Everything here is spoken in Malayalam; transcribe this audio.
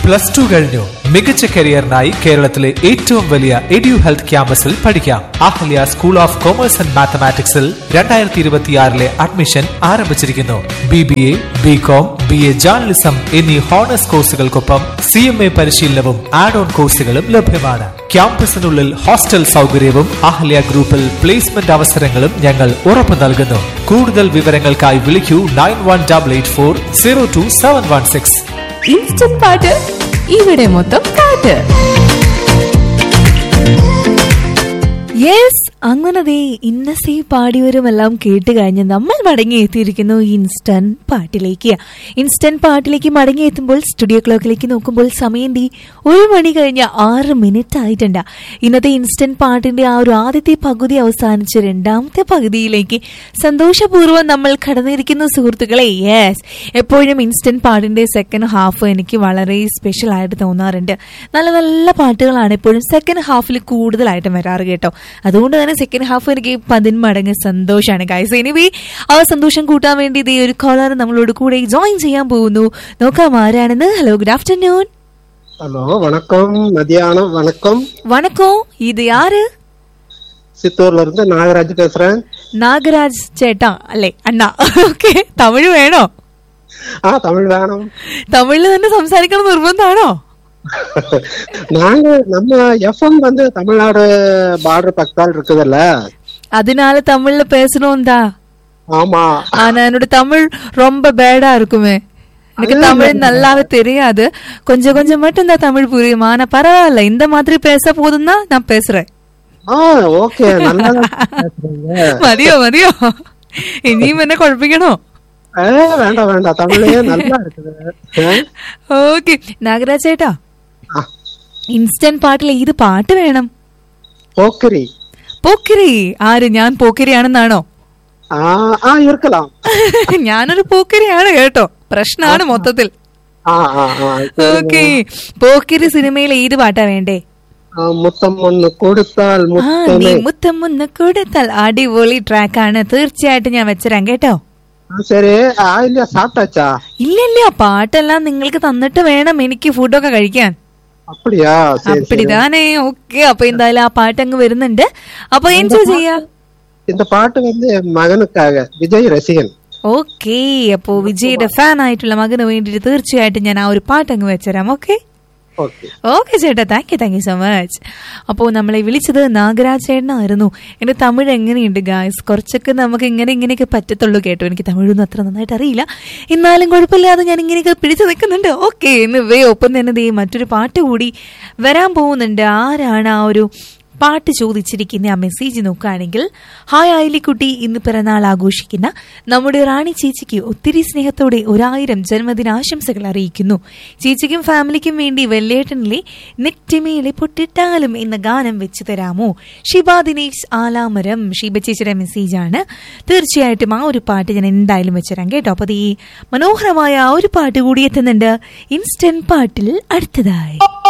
പ്ലസ് ടു കഴിഞ്ഞു മികച്ച കരിയറിനായി കേരളത്തിലെ ഏറ്റവും വലിയ എഡ്യു ഹെൽത്ത് ക്യാമ്പസിൽ പഠിക്കാം Ahalya school of commerce and മാത്തമാറ്റിക്സിൽ രണ്ടായിരത്തി ഇരുപത്തിയാറിലെ അഡ്മിഷൻ ആരംഭിച്ചിരിക്കുന്നു B B A B com B A journalism എന്നീ ഹോണേഴ്സ് കോഴ്സുകൾക്കൊപ്പം സി എം എ പരിശീലനവും ആഡ് ഓൺ കോഴ്സുകളും ലഭ്യമാണ് ക്യാമ്പസിനുള്ളിൽ ഹോസ്റ്റൽ സൗകര്യവും അഹല്യ ഗ്രൂപ്പിൽ പ്ലേസ്മെന്റ് അവസരങ്ങളും ഞങ്ങൾ ഉറപ്പു നൽകുന്നു കൂടുതൽ വിവരങ്ങൾക്കായി വിളിക്കൂ nine one double eight four zero two seven one six instant പാട്ട് ഇവിടെ മൊത്തം പാട്ട് യെസ് അങ്ങനെ ദേ ഇന്നസി പാടിയവരുമെല്ലാം കേട്ട് കഴിഞ്ഞ് നമ്മൾ മടങ്ങി എത്തിയിരിക്കുന്നു ഇൻസ്റ്റന്റ് പാട്ടിലേക്ക് ഇൻസ്റ്റന്റ് പാട്ടിലേക്ക് മടങ്ങി എത്തുമ്പോൾ സ്റ്റുഡിയോ ക്ലോക്കിലേക്ക് നോക്കുമ്പോൾ സമയം തീ ഒരു മണി കഴിഞ്ഞ ആറ് മിനിറ്റ് ആയിട്ടുണ്ട് ഇന്നത്തെ ഇൻസ്റ്റന്റ് പാട്ടിന്റെ ആ ഒരു ആദ്യത്തെ പകുതി അവസാനിച്ച് രണ്ടാമത്തെ പകുതിയിലേക്ക് സന്തോഷപൂർവ്വം നമ്മൾ കടന്നിരിക്കുന്ന സുഹൃത്തുക്കളെ യെസ് എപ്പോഴും ഇൻസ്റ്റന്റ് പാട്ടിന്റെ സെക്കൻഡ് ഹാഫ് എനിക്ക് വളരെ സ്പെഷ്യൽ ആയിട്ട് തോന്നാറുണ്ട് നല്ല നല്ല പാട്ടുകളാണ് എപ്പോഴും സെക്കൻഡ് ഹാഫിൽ കൂടുതലായിട്ടും വരാറ് കേട്ടോ അതുകൊണ്ട് തന്നെ സെക്കൻഡ് ഹാഫ് എനിക്ക് പതിന്മടങ്ങ് സന്തോഷമാണ് ഗൈസ് എനിവേ ആ സന്തോഷം കൂട്ടാൻ വേണ്ടി ഇതേ ഒരു കോളർ നമ്മളോട് കൂടെ ജോയിൻ ചെയ്യാൻ പോകുന്നു നോക്കാം ആരാണെന്ന് ഹലോ ഗുഡ് ആഫ്റ്റർനൂൺ ஹலோ வணக்கம் மதியானம் வணக்கம் വണക്കോ ഇത് யாரு சித்தூர்ல இருந்து நாகராஜ் பேசுறேன் നാഗരാജ് ചേട്ടാ അല്ലേ അണ്ണ ഓക്കെ തമിഴ് വേണോ ஆ தமிழ் வேணும் തമിഴിൽ തന്നെ സംസാരിക്കണം നിർബന്ധമാണോ நாங்க நம்ம எஃப்எம் வந்து தமிழ்நாடு பார்டர் பக்கத்தால் இருக்குதுல்ல அதனால தமிழ்ல பேசணும் தான் ஆமா ஆனா என்னோட தமிழ் ரொம்ப பேடா இருக்குமே எனக்கு தமிழ் நல்லாவே தெரியாது கொஞ்சம் கொஞ்சம் மட்டும் தான் தமிழ் புரியும் ஆனா பரவாயில்ல இந்த மாதிரி பேச போதும் தான் நான் பேசுறேன் ஆ ஓகே நல்லா பேசுறீங்க മതിയോ മതിയോ ഇനിയും എന്നെ കുഴപ്പിക്കണോ ஏ, வேண்டாம் வேண்டாம் தமிழே நல்லா இருக்குது ஆ? ഓക്കെ നാഗരാജ് ചേട്ടാ ആ, ഇൻസ്റ്റന്റ് പാട്ടിൽ ഏത് പാട്ട് വേണം போக்கிரி പോക്കിരി ആര് ഞാൻ പോക്കിരിയാണെന്നാണോ ஆ ஆ இருக்கலாம் ഞാനൊരു പോക്കിരിയാണ് കേട്ടോ പ്രശ്നമാണ് മൊത്തത്തിൽ ஆ ஆ ஆ ഓക്കെ പോക്കിരി സിനിമയിൽ ഏത് പാട്ടാ വേണ്ടേ ஆ, முத்தம் ஒண்ணு கொடுத்தால் ആ നീ முத்தமே മുത്തം ഒന്ന് കൊടുത്താൽ അടിപൊളി ട്രാക്കാണ് തീർച്ചയായിട്ടും ഞാൻ വെച്ചരാം കേട്ടോ ஆ, சரி ஆ இல்லையா சாப்பிட்டாச்சா ഇല്ല ഇല്ല പാട്ടെല്ലാം നിങ്ങൾക്ക് തന്നിട്ട് വേണം എനിക്ക് ഫുഡൊക്കെ കഴിക്കാൻ அப்படியா சரி சரி അപ്പടിതാനേ ഓക്കെ അപ്പൊ എന്തായാലും ആ പാട്ട് അങ്ങ് വരുന്നുണ്ട് അപ്പൊ എൻജോയ് ചെയ്യാ இந்த பாட்டு வந்து என் மகனுக்காக விஜய் ரசிகன் ഓക്കെ അപ്പോ വിജയുടെ ഫാൻ ആയിട്ടുള്ള മകന് വേണ്ടിയിട്ട് തീർച്ചയായിട്ടും ഞാൻ ആ ഒരു പാട്ട് അങ്ങ് വെച്ചരാം ഓക്കെ ஓகே ഓക്കെ ചേട്ടാ thank you thank you so much അപ്പോൾ നമ്മളെ വിളിച്ചത് നാഗരാജ് ചേട്ടനായിരുന്നു എന്റെ തമിഴ് എങ്ങനെയുണ്ട് ഗായ്സ് കുറച്ചൊക്കെ നമുക്ക് ഇങ്ങനെ ഇങ്ങനെയൊക്കെ പറ്റത്തുള്ളൂ കേട്ടോ എനിക്ക് തമിഴൊന്നും അത്ര നന്നായിട്ട് അറിയില്ല എന്നാലും കുഴപ്പമില്ലാതെ ഞാൻ ഇങ്ങനെയൊക്കെ പിടിച്ചു നിൽക്കുന്നുണ്ട് ഓക്കെ എന്ന് വേ ഒപ്പം തന്നെ ദേ മറ്റൊരു പാട്ട് കൂടി വരാൻ പോകുന്നുണ്ട് ആരാണ് ആ ഒരു പാട്ട് ചോദിച്ചിരിക്കുന്ന ആ മെസ്സേജ് നോക്കുകയാണെങ്കിൽ ഹായ് ആയിലിക്കുട്ടി ഇന്ന് പിറന്നാൾ ആഘോഷിക്കുന്ന നമ്മുടെ റാണി ചേച്ചിക്ക് ഒത്തിരി സ്നേഹത്തോടെ ഒരായിരം ജന്മദിനാശംസകൾ അറിയിക്കുന്നു ചേച്ചിക്കും ഫാമിലിക്കും വേണ്ടി വെല്ലേട്ടനിലെ നെറ്റിമേലെ പൊട്ടിട്ടാലും എന്ന ഗാനം വെച്ച് തരാമോ ഷിബ ദിനേശ് ആലാമരം ഷിബ ചേച്ചിയുടെ മെസ്സേജാണ് തീർച്ചയായിട്ടും ആ ഒരു പാട്ട് ഞാൻ എന്തായാലും വെച്ചുതരാം കേട്ടോ അപ്പൊ ഈ മനോഹരമായ ആ ഒരു പാട്ട് കൂടി എത്തുന്നുണ്ട് ഇൻസ്റ്റന്റ് പാട്ടിൽ അടുത്തതായി